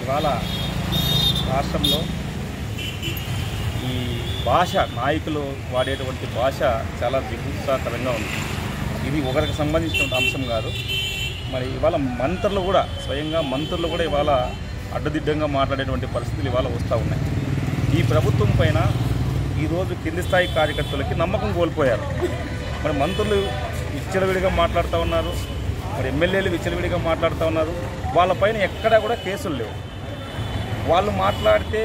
ఇవాళ రాష్ట్రంలో ఈ భాష నాయకులు వాడేటువంటి భాష చాలా దిగుత్సాకరంగా ఉంది ఇది ఒకరికి సంబంధించిన అంశం కాదు మరి ఇవాళ మంత్రులు కూడా స్వయంగా మంత్రులు కూడా ఇవాళ అడ్డదిడ్డంగా మాట్లాడేటువంటి పరిస్థితులు ఇవాళ వస్తూ ఉన్నాయి ఈ ప్రభుత్వం పైన ఈరోజు కింది స్థాయి కార్యకర్తలకి నమ్మకం కోల్పోయారు మరి మంత్రులు విచ్చలవిడిగా మాట్లాడుతూ ఉన్నారు మరి ఎమ్మెల్యేలు విచ్చలవిడిగా మాట్లాడుతూ ఉన్నారు వాళ్ళపైన ఎక్కడా కూడా కేసులు లేవు వాళ్ళు మాట్లాడితే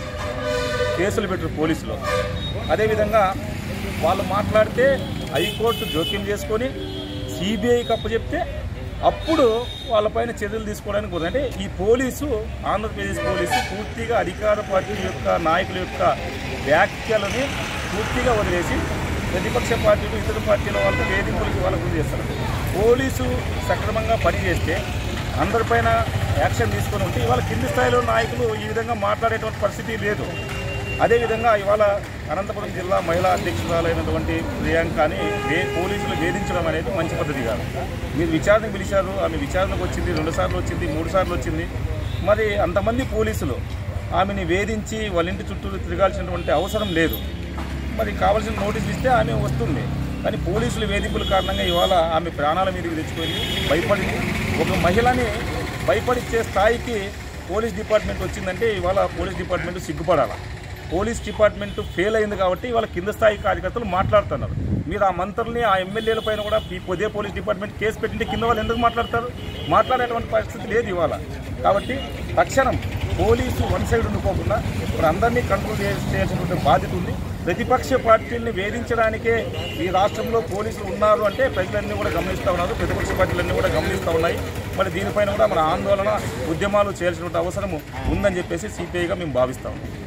కేసులు పెట్టరు పోలీసులు అదేవిధంగా వాళ్ళు మాట్లాడితే హైకోర్టు జోక్యం చేసుకొని సిబిఐకి అప్పచెప్తే అప్పుడు వాళ్ళపైన చర్యలు తీసుకోవడానికి కుదరదు అంటే ఈ పోలీసు ఆంధ్రప్రదేశ్ పోలీసు పూర్తిగా అధికార పార్టీ యొక్క నాయకుల యొక్క వ్యాఖ్యలని పూర్తిగా వదిలేసి ప్రతిపక్ష పార్టీలు ఇతర పార్టీల వాళ్ళకు వేధింపులకి వాళ్ళకు చేస్తారు పోలీసు సక్రమంగా పనిచేస్తే అందరిపైన యాక్షన్ తీసుకొని ఉంటే ఇవాళ కింది స్థాయిలో నాయకులు ఈ విధంగా మాట్లాడేటువంటి పరిస్థితి లేదు అదేవిధంగా ఇవాళ అనంతపురం జిల్లా మహిళా అధ్యక్షురాలైనటువంటి ప్రియాంకని వే పోలీసులు వేధించడం అనేది మంచి పద్ధతి కాదు మీరు విచారణకు పిలిచారు ఆమె విచారణకు వచ్చింది రెండు సార్లు వచ్చింది మూడు సార్లు వచ్చింది మరి అంతమంది పోలీసులు ఆమెని వేధించి వాళ్ళ ఇంటి చుట్టూ తిరగాల్సినటువంటి అవసరం లేదు మరి కావాల్సిన నోటీసులు ఇస్తే ఆమె వస్తుంది కానీ పోలీసులు వేధింపుల కారణంగా ఇవాళ ఆమె ప్రాణాల మీదకి తెచ్చుకొని భయపడింది ఒక మహిళని భయపడిచ్చే స్థాయికి పోలీస్ డిపార్ట్మెంట్ వచ్చిందంటే ఇవాళ పోలీస్ డిపార్ట్మెంట్ సిగ్గుపడాలి పోలీస్ డిపార్ట్మెంట్ ఫెయిల్ అయింది కాబట్టి ఇవాళ కింద స్థాయి కార్యకర్తలు మాట్లాడుతున్నారు మీరు ఆ మంత్రుల్ని ఆ ఎమ్మెల్యేల పైన కూడా ఈ పొదే పోలీస్ డిపార్ట్మెంట్ కేసు పెట్టింటే కింద వాళ్ళు ఎందుకు మాట్లాడతారు మాట్లాడేటువంటి పరిస్థితి లేదు ఇవాళ కాబట్టి తక్షణం పోలీసు వన్ సైడ్ ఉండిపోకుండా ఇప్పుడు అందరినీ కంట్రోల్ చే- చేయాల్సినటువంటి బాధ్యత ఉంది ప్రతిపక్ష పార్టీల్ని వేధించడానికే ఈ రాష్ట్రంలో పోలీసులు ఉన్నారు అంటే ప్రజలన్నీ కూడా గమనిస్తూ ఉన్నారు ప్రతిపక్ష పార్టీలన్నీ కూడా గమనిస్తూ ఉన్నాయి మరి దీనిపైన కూడా మన ఆందోళన ఉద్యమాలు చేయాల్సినటువంటి అవసరం ఉందని చెప్పేసి సిపిఐగా మేము భావిస్తా ఉన్నాం